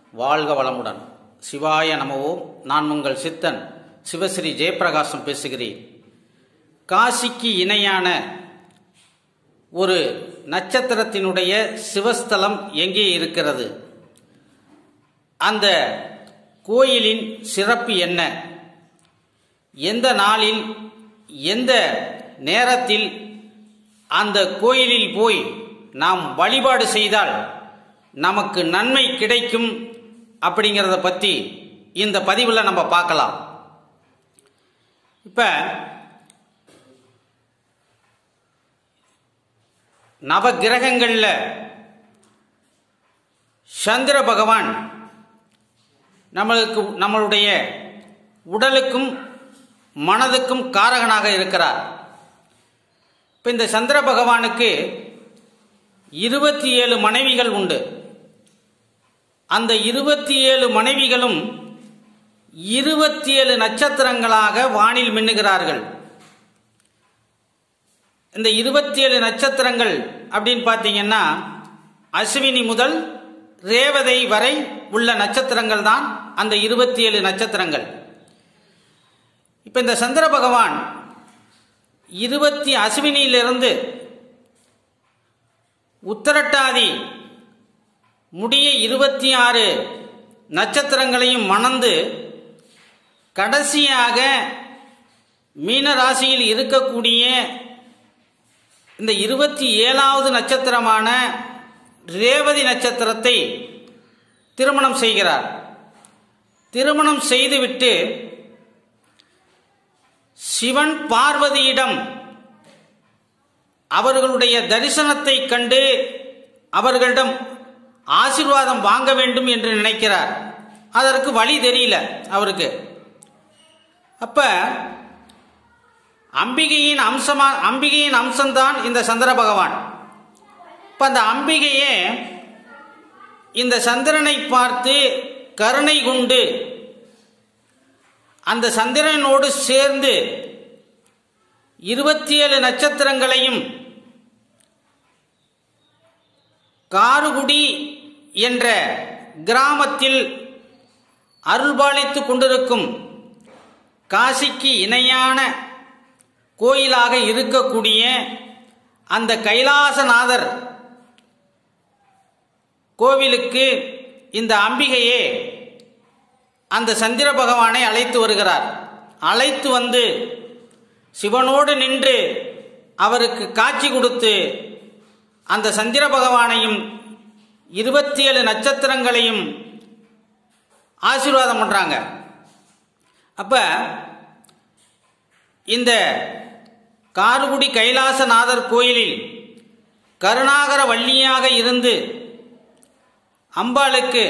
வாழ்க வளமுடன் சிவாய நமவோம் நான் உங்கள் சித்தன் சிவஸ்ரீ ஜெயப்பிரகாசம் பேசுகிறேன் காசிக்கு இணையான ஒரு நட்சத்திரத்தினுடைய சிவஸ்தலம் எங்கே இருக்கிறது அந்த கோயிலின் சிறப்பு என்ன எந்த நாளில் எந்த நேரத்தில் அந்த கோயிலில் போய் நாம் வழிபாடு செய்தால் நமக்கு நன்மை கிடைக்கும் அப்படிங்கிறத பற்றி இந்த பதிவில் நம்ம பார்க்கலாம் இப்போ நவகிரகங்களில் சந்திர பகவான் நம்மளுக்கு நம்மளுடைய உடலுக்கும் மனதுக்கும் காரகனாக இருக்கிறார் இப்போ இந்த சந்திர பகவானுக்கு இருபத்தி ஏழு மனைவிகள் உண்டு அந்த இருபத்தி ஏழு மனைவிகளும் இருபத்தி ஏழு நட்சத்திரங்களாக வானில் மின்னுகிறார்கள் இந்த இருபத்தி ஏழு நட்சத்திரங்கள் அப்படின்னு பார்த்தீங்கன்னா அஸ்வினி முதல் ரேவதை வரை உள்ள நட்சத்திரங்கள் தான் அந்த இருபத்தி ஏழு நட்சத்திரங்கள் இப்போ இந்த சந்திர பகவான் இருபத்தி அஸ்வினியிலிருந்து உத்தரட்டாதி முடிய இருபத்தி ஆறு நட்சத்திரங்களையும் மணந்து கடைசியாக மீன ராசியில் இருக்கக்கூடிய இந்த இருபத்தி ஏழாவது நட்சத்திரமான ரேவதி நட்சத்திரத்தை திருமணம் செய்கிறார் திருமணம் செய்துவிட்டு சிவன் பார்வதியிடம் அவர்களுடைய தரிசனத்தை கண்டு அவர்களிடம் ஆசிர்வாதம் வாங்க வேண்டும் என்று நினைக்கிறார் அதற்கு வழி தெரியல அவருக்கு அப்ப அம்பிகையின் அம்சமா அம்பிகையின் அம்சம்தான் இந்த சந்திர பகவான் இப்ப அந்த அம்பிகையே இந்த சந்திரனை பார்த்து கருணை கொண்டு அந்த சந்திரனோடு சேர்ந்து இருபத்தி ஏழு நட்சத்திரங்களையும் காருகுடி என்ற கிராமத்தில் அருள்பாலித்து கொண்டிருக்கும் காசிக்கு இணையான கோயிலாக இருக்கக்கூடிய அந்த கைலாசநாதர் கோவிலுக்கு இந்த அம்பிகையே அந்த சந்திர பகவானை அழைத்து வருகிறார் அழைத்து வந்து சிவனோடு நின்று அவருக்கு காட்சி கொடுத்து அந்த சந்திர பகவானையும் இருபத்தி ஏழு நட்சத்திரங்களையும் ஆசீர்வாதம் பண்றாங்க அப்ப இந்த காருகுடி கைலாசநாதர் கோயிலில் கருணாகர வள்ளியாக இருந்து அம்பாளுக்கு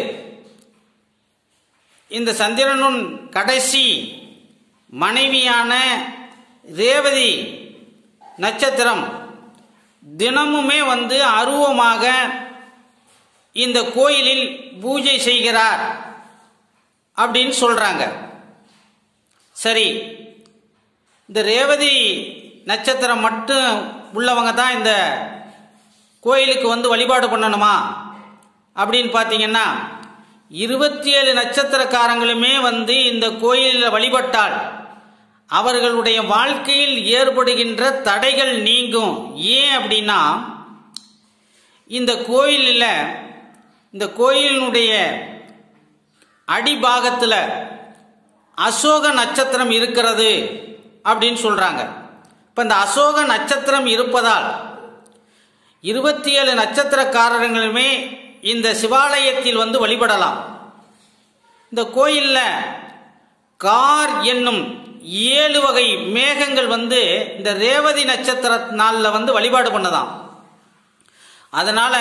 இந்த சந்திரனுன் கடைசி மனைவியான ரேவதி நட்சத்திரம் தினமுமே வந்து அருவமாக இந்த கோயிலில் பூஜை செய்கிறார் அப்படின்னு சொல்றாங்க சரி இந்த ரேவதி நட்சத்திரம் மட்டும் உள்ளவங்க தான் இந்த கோயிலுக்கு வந்து வழிபாடு பண்ணணுமா அப்படின்னு பார்த்தீங்கன்னா இருபத்தி ஏழு நட்சத்திரக்காரங்களுமே வந்து இந்த கோயிலில் வழிபட்டால் அவர்களுடைய வாழ்க்கையில் ஏற்படுகின்ற தடைகள் நீங்கும் ஏன் அப்படின்னா இந்த கோயிலில் இந்த கோயிலினுடைய அடிபாகத்தில் அசோக நட்சத்திரம் இருக்கிறது அப்படின்னு சொல்றாங்க இப்போ இந்த அசோக நட்சத்திரம் இருப்பதால் இருபத்தி ஏழு நட்சத்திரக்காரர்களுமே இந்த சிவாலயத்தில் வந்து வழிபடலாம் இந்த கோயிலில் கார் என்னும் ஏழு வகை மேகங்கள் வந்து இந்த ரேவதி நட்சத்திர நாளில் வந்து வழிபாடு பண்ணதாம் அதனால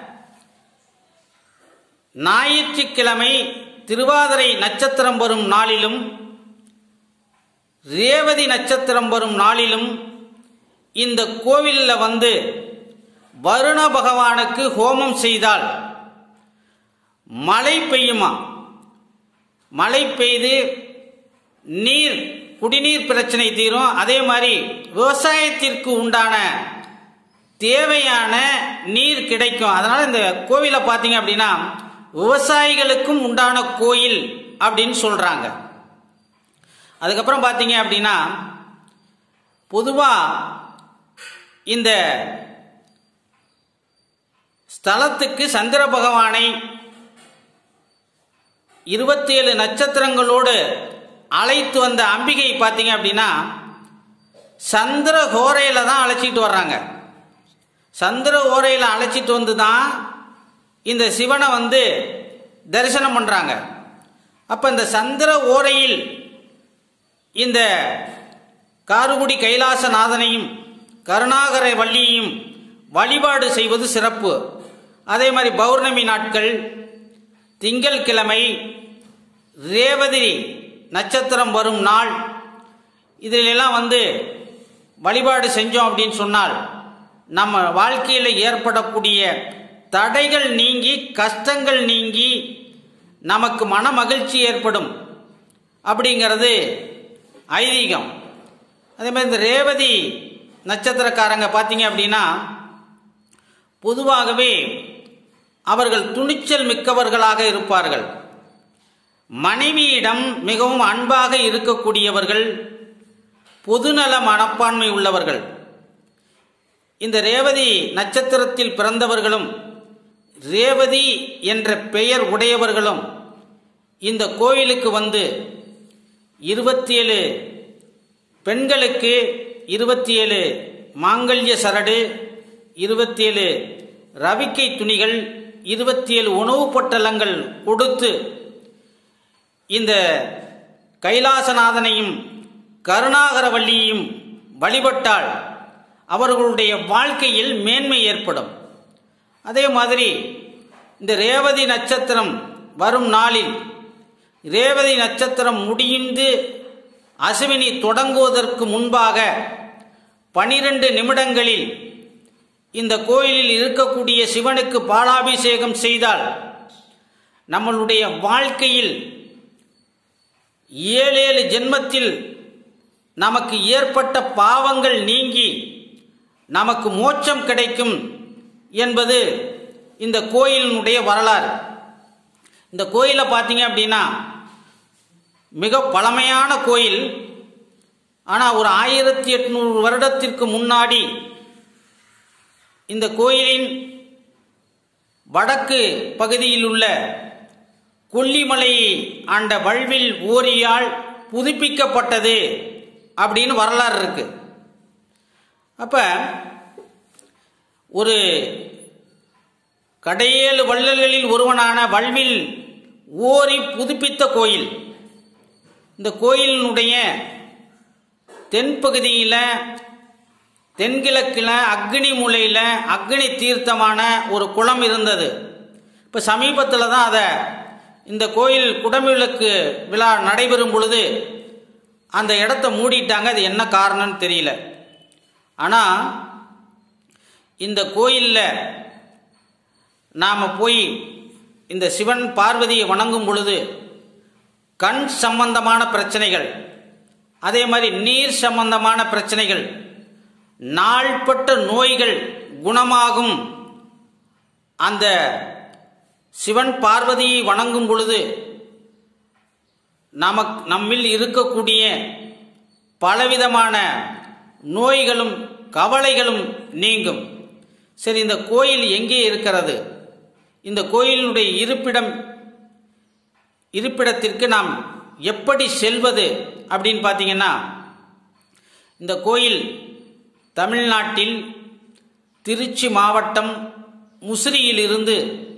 ஞாயிற்றுக்கிழமை திருவாதிரை நட்சத்திரம் வரும் நாளிலும் ரேவதி நட்சத்திரம் வரும் நாளிலும் இந்த கோவிலில் வந்து வருண பகவானுக்கு ஹோமம் செய்தால் மழை பெய்யுமா மழை பெய்து நீர் குடிநீர் பிரச்சனை தீரும் அதே மாதிரி விவசாயத்திற்கு உண்டான தேவையான நீர் கிடைக்கும் அதனால இந்த கோவிலை பார்த்தீங்க அப்படின்னா விவசாயிகளுக்கும் உண்டான கோயில் அப்படின்னு சொல்றாங்க அதுக்கப்புறம் பார்த்தீங்க அப்படின்னா பொதுவா இந்த ஸ்தலத்துக்கு சந்திர பகவானை இருபத்தி ஏழு நட்சத்திரங்களோடு அழைத்து வந்த அம்பிகை பார்த்தீங்க அப்படின்னா சந்திர ஹோரையில தான் அழைச்சிட்டு வர்றாங்க சந்திர ஓரையில் அழைச்சிட்டு வந்து தான் இந்த சிவனை வந்து தரிசனம் பண்றாங்க அப்ப இந்த சந்திர ஓரையில் இந்த காருகுடி கைலாசநாதனையும் கருணாகர வள்ளியையும் வழிபாடு செய்வது சிறப்பு அதே மாதிரி பௌர்ணமி நாட்கள் திங்கள் கிழமை ரேவதி நட்சத்திரம் வரும் நாள் இதிலெல்லாம் வந்து வழிபாடு செஞ்சோம் அப்படின்னு சொன்னால் நம்ம வாழ்க்கையில் ஏற்படக்கூடிய தடைகள் நீங்கி கஷ்டங்கள் நீங்கி நமக்கு மன மகிழ்ச்சி ஏற்படும் அப்படிங்கிறது ஐதீகம் அதே மாதிரி இந்த ரேவதி நட்சத்திரக்காரங்க பார்த்தீங்க அப்படின்னா பொதுவாகவே அவர்கள் துணிச்சல் மிக்கவர்களாக இருப்பார்கள் மனைவியிடம் மிகவும் அன்பாக இருக்கக்கூடியவர்கள் பொதுநல மனப்பான்மை உள்ளவர்கள் இந்த ரேவதி நட்சத்திரத்தில் பிறந்தவர்களும் ரேவதி என்ற பெயர் உடையவர்களும் இந்த கோயிலுக்கு வந்து இருபத்தி ஏழு பெண்களுக்கு இருபத்தி ஏழு மாங்கல்ய சரடு இருபத்தி ஏழு ரவிக்கை துணிகள் இருபத்தி ஏழு உணவுப் பொட்டலங்கள் கொடுத்து இந்த கைலாசநாதனையும் கருணாகரவல்லியையும் வழிபட்டால் அவர்களுடைய வாழ்க்கையில் மேன்மை ஏற்படும் அதே மாதிரி இந்த ரேவதி நட்சத்திரம் வரும் நாளில் ரேவதி நட்சத்திரம் முடிந்து அசுவினி தொடங்குவதற்கு முன்பாக பனிரெண்டு நிமிடங்களில் இந்த கோயிலில் இருக்கக்கூடிய சிவனுக்கு பாலாபிஷேகம் செய்தால் நம்மளுடைய வாழ்க்கையில் ஏழு ஏழு ஜென்மத்தில் நமக்கு ஏற்பட்ட பாவங்கள் நீங்கி நமக்கு மோட்சம் கிடைக்கும் என்பது இந்த கோயிலினுடைய வரலாறு இந்த கோயிலை பார்த்தீங்க அப்படின்னா மிக பழமையான கோயில் ஆனால் ஒரு ஆயிரத்தி எட்நூறு வருடத்திற்கு முன்னாடி இந்த கோயிலின் வடக்கு பகுதியில் உள்ள கொல்லிமலை ஆண்ட வல்வில் ஓரியால் புதுப்பிக்கப்பட்டது அப்படின்னு வரலாறு இருக்கு அப்ப ஒரு கடையேழு வள்ளல்களில் ஒருவனான வல்வில் ஓரி புதுப்பித்த கோயில் இந்த கோயிலினுடைய தென்பகுதியில் தென்கிழக்கில் அக்னி மூலையில் அக்னி தீர்த்தமான ஒரு குளம் இருந்தது இப்போ சமீபத்தில் தான் அதை இந்த கோயில் குடமிழக்கு விழா நடைபெறும் பொழுது அந்த இடத்த மூடிட்டாங்க அது என்ன காரணம்னு தெரியல ஆனால் இந்த கோயிலில் நாம் போய் இந்த சிவன் பார்வதியை வணங்கும் பொழுது கண் சம்பந்தமான பிரச்சனைகள் அதே மாதிரி நீர் சம்பந்தமான பிரச்சனைகள் நாள்பட்ட நோய்கள் குணமாகும் அந்த சிவன் பார்வதியை வணங்கும் பொழுது நமக் நம்மில் இருக்கக்கூடிய பலவிதமான நோய்களும் கவலைகளும் நீங்கும் சரி இந்த கோயில் எங்கே இருக்கிறது இந்த கோயிலினுடைய இருப்பிடம் இருப்பிடத்திற்கு நாம் எப்படி செல்வது அப்படின்னு பார்த்தீங்கன்னா இந்த கோயில் தமிழ்நாட்டில் திருச்சி மாவட்டம் முசிறியிலிருந்து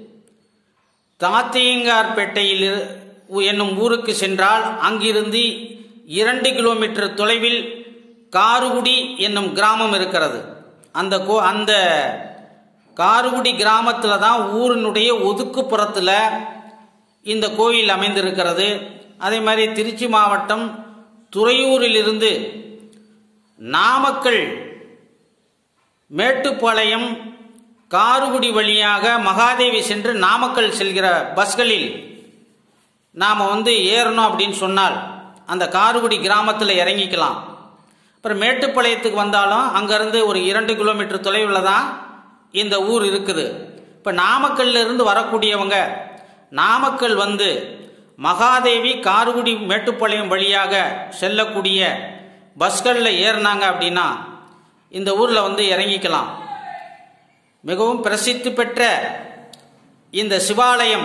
தாத்தையங்கார்பேட்டையில் என்னும் ஊருக்கு சென்றால் அங்கிருந்து இரண்டு கிலோமீட்டர் தொலைவில் காருகுடி என்னும் கிராமம் இருக்கிறது அந்த கோ அந்த காருகுடி கிராமத்தில் தான் ஊரினுடைய ஒதுக்குப்புறத்தில் இந்த கோயில் அமைந்திருக்கிறது அதே மாதிரி திருச்சி மாவட்டம் துறையூரிலிருந்து நாமக்கல் மேட்டுப்பாளையம் காருகுடி வழியாக மகாதேவி சென்று நாமக்கல் செல்கிற பஸ்களில் நாம் வந்து ஏறணும் அப்படின்னு சொன்னால் அந்த காருகுடி கிராமத்தில் இறங்கிக்கலாம் அப்புறம் மேட்டுப்பாளையத்துக்கு வந்தாலும் அங்கேருந்து ஒரு இரண்டு கிலோமீட்டர் தொலைவில் தான் இந்த ஊர் இருக்குது இப்போ நாமக்கல்ல இருந்து வரக்கூடியவங்க நாமக்கல் வந்து மகாதேவி கார்குடி மேட்டுப்பாளையம் வழியாக செல்லக்கூடிய பஸ்களில் ஏறினாங்க அப்படின்னா இந்த ஊரில் வந்து இறங்கிக்கலாம் மிகவும் பிரசித்தி பெற்ற இந்த சிவாலயம்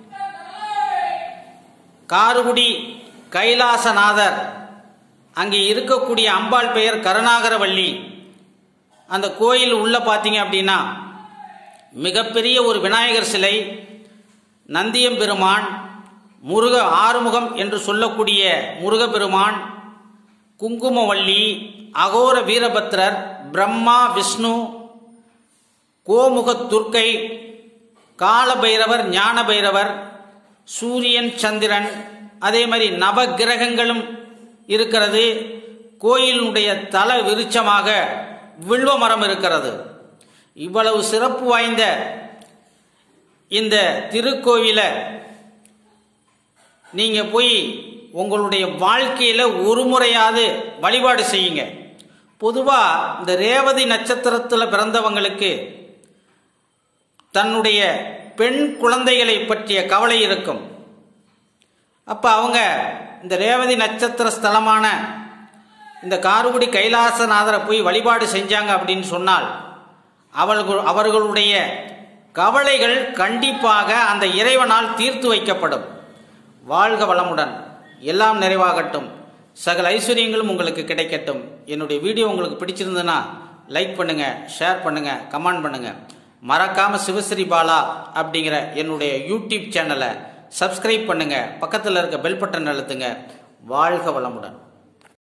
காருகுடி கைலாசநாதர் அங்கே இருக்கக்கூடிய அம்பாள் பெயர் கருணாகரவள்ளி அந்த கோயில் உள்ள பார்த்தீங்க அப்படின்னா மிகப்பெரிய ஒரு விநாயகர் சிலை நந்தியம்பெருமான் முருக ஆறுமுகம் என்று சொல்லக்கூடிய முருகப்பெருமான் குங்குமவள்ளி அகோர வீரபத்ரர் பிரம்மா விஷ்ணு கோமுக துர்க்கை காலபைரவர் ஞான பைரவர் சூரியன் சந்திரன் அதே மாதிரி நவகிரகங்களும் இருக்கிறது கோயிலினுடைய தல விருட்சமாக வில்வ மரம் இருக்கிறது இவ்வளவு சிறப்பு வாய்ந்த இந்த திருக்கோவிலை நீங்கள் போய் உங்களுடைய வாழ்க்கையில் ஒரு முறையாவது வழிபாடு செய்யுங்க பொதுவாக இந்த ரேவதி நட்சத்திரத்தில் பிறந்தவங்களுக்கு தன்னுடைய பெண் குழந்தைகளை பற்றிய கவலை இருக்கும் அப்போ அவங்க இந்த ரேவதி நட்சத்திர ஸ்தலமான இந்த காருகுடி கைலாசநாதரை போய் வழிபாடு செஞ்சாங்க அப்படின்னு சொன்னால் அவர்கள் அவர்களுடைய கவலைகள் கண்டிப்பாக அந்த இறைவனால் தீர்த்து வைக்கப்படும் வாழ்க வளமுடன் எல்லாம் நிறைவாகட்டும் சகல ஐஸ்வர்யங்களும் உங்களுக்கு கிடைக்கட்டும் என்னுடைய வீடியோ உங்களுக்கு பிடிச்சிருந்ததுன்னா லைக் பண்ணுங்க ஷேர் பண்ணுங்க கமெண்ட் பண்ணுங்க மறக்காம சிவஸ்ரீ பாலா அப்படிங்கிற என்னுடைய யூடியூப் சேனலை சப்ஸ்கிரைப் பண்ணுங்க பக்கத்தில் இருக்க பெல் பட்டன் அழுத்துங்க வாழ்க வளமுடன்